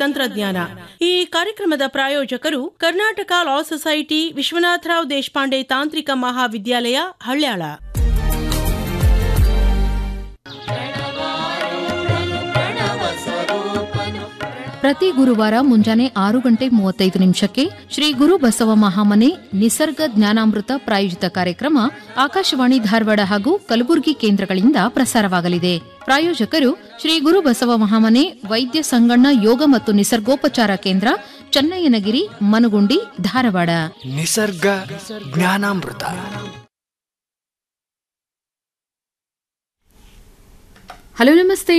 ತಂತ್ರಜ್ಞಾನ ಈ ಕಾರ್ಯಕ್ರಮದ ಪ್ರಾಯೋಜಕರು ಕರ್ನಾಟಕ ಲಾ ಸೊಸೈಟಿ ವಿಶ್ವನಾಥರಾವ್ ದೇಶಪಾಂಡೆ ತಾಂತ್ರಿಕ ಮಹಾವಿದ್ಯಾಲಯ ಹಳ್ಯಾಳ ಪ್ರತಿ ಗುರುವಾರ ಮುಂಜಾನೆ ಆರು ಗಂಟೆ ಮೂವತ್ತೈದು ನಿಮಿಷಕ್ಕೆ ಶ್ರೀ ಗುರು ಬಸವ ಮಹಾಮನೆ ನಿಸರ್ಗ ಜ್ಞಾನಾಮೃತ ಪ್ರಾಯೋಜಿತ ಕಾರ್ಯಕ್ರಮ ಆಕಾಶವಾಣಿ ಧಾರವಾಡ ಹಾಗೂ ಕಲಬುರಗಿ ಕೇಂದ್ರಗಳಿಂದ ಪ್ರಸಾರವಾಗಲಿದೆ ಪ್ರಾಯೋಜಕರು ಶ್ರೀ ಗುರು ಬಸವ ಮಹಾಮನೆ ವೈದ್ಯ ಸಂಗಣ್ಣ ಯೋಗ ಮತ್ತು ನಿಸರ್ಗೋಪಚಾರ ಕೇಂದ್ರ ಚನ್ನಯ್ಯನಗಿರಿ ಮನಗುಂಡಿ ಧಾರವಾಡ ನಿಸರ್ಗ ಜ್ಞಾನಾಮೃತ ಹಲೋ ನಮಸ್ತೆ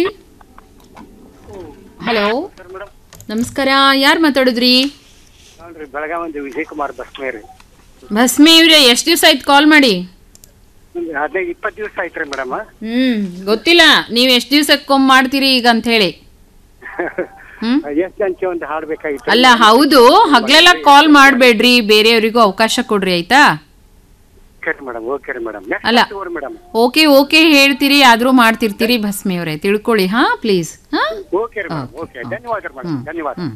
ಹಲೋ ನಮಸ್ಕಾರ ಯಾರು ಮಾತಾಡಿದ್ರಿ ನೋಡ್ರಿ ಬೆಳಗಾವಿ ವಿಜಯ್ ಕುಮಾರ್ ಬಸ್ಮೇ ರೀ ಭಸ್ಮಿ ಇವ್ರೆ ಎಷ್ಟು ದಿವಸ ಆಯ್ತು ಕಾಲ್ ಮಾಡಿ ಒಂದು ಹದಿನೈದು ಇಪ್ಪತ್ತು ದಿವಸ ಆಯ್ತ್ರಿ ಮೇಡಮ್ ಹ್ಮ್ ಗೊತ್ತಿಲ್ಲ ನೀವ್ ಎಷ್ಟ್ ದಿವ್ಸಕ್ಕೊಮ್ಮೆ ಮಾಡ್ತೀರಿ ಈಗ ಅಂತ ಹೇಳಿ ಹ್ಮ್ ಎಷ್ಟ್ ಗಂಟೆ ಒಂದು ಹಾಡ್ಬೇಕಾಗಿತ್ತು ಅಲ್ಲ ಹೌದು ಹಗ್ಲೆಲ್ಲ ಕಾಲ್ ಮಾಡ್ಬೇಡ್ರಿ ಬೇರೆಯವರಿಗೂ ಅವಕಾಶ ಕೊಡ್ರಿ ಆಯ್ತಾ ಓಕೆ ರೀ ಮೇಡಮ್ ಓಕೆ ರೀ ಮೇಡಮ್ ಅಲ್ಲ. ಮೇಡಮ್ ಓಕೆ ಓಕೆ ಹೇಳ್ತೀರಿ ಆದ್ರೂ ಮಾಡ್ತಿರ್ತೀರಿ ಭಸ್ಮಿ ಅವರೇ ತಿಳ್ಕೊಳ್ಳಿ ಹಾ ಪ್ಲೀಸ್ ಹಾ ಓಕೆ ರೀ ಮೇಡಮ್ ಓಕೆ ಧನ್ಯವಾದ ಮೇಡಮ್ ಧನ್ಯವಾದ ಹ್ಮ್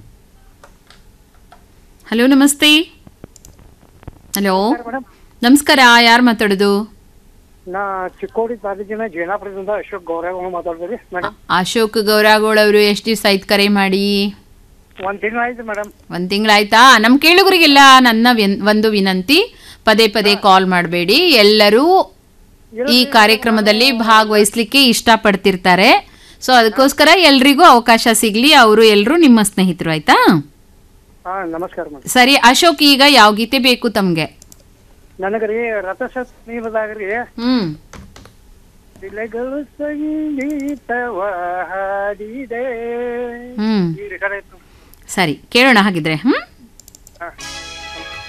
ಹಲೋ ನಮಸ್ತೆ ಹಲೋ ನಮಸ್ಕಾರ ಯಾರು ಮಾತಾಡೋದು ನಾ ಚಿಕ್ಕೋಡಿ ತಾಲೂಕಿನ ಜೇನಾಪುರದಿಂದ ಅಶೋಕ್ ಗೌರವ ಮಾತಾಡ್ತೀರಿ ಮೇಡಮ್ ಅಶೋಕ್ ಗೌರಾಗೋಳ್ ಅವರು ಎಷ್ಟು ದಿವಸ ಆಯ್ತು ಕರೆ ಮಾಡಿ ಒಂದ್ ತಿಂಗಳು ಆಯ್ತು ಮೇಡಮ್ ಒಂದ್ ತಿಂಗಳಾಯ್ತಾ ನಮ್ ಕೇಳುಗರಿಗೆಲ್ಲ ನನ್ನ ವಿನ್- ಒಂದು ವಿನಂತಿ ಪದೇ ಪದೇ ಕಾಲ್ ಮಾಡಬೇಡಿ ಎಲ್ಲರೂ ಈ ಕಾರ್ಯಕ್ರಮದಲ್ಲಿ ಭಾಗವಹಿಸ್ಲಿಕ್ಕೆ ಇಷ್ಟಪಡ್ತಿರ್ತಾರೆ ಸೊ ಅದಕ್ಕೋಸ್ಕರ ಎಲ್ರಿಗೂ ಅವಕಾಶ ಸಿಗ್ಲಿ ಅವರು ಎಲ್ಲರೂ ನಿಮ್ಮ ಸ್ನೇಹಿತರು ಆಯ್ತಾ ಹಾ ನಮಸ್ಕಾರ ಮೇಡಮ್ ಸರಿ ಅಶೋಕ್ ಈಗ ಯಾವ ಗೀತೆ ಬೇಕು ತಮ್ಗೆ ನನಗ್ರಿ ರಥಸಪ್ತಮಿದಾಗ ಹ್ಮ್ ಶಿಲೆಗಳು ಸಂಗೀತವ ಹಾಡಿದೆ ಹ್ಮ್ ಈ ಕಡೆ ಸರಿ ಕೇಳೋಣ ಹಾಗಿದ್ರೆ ಹ್ಮ್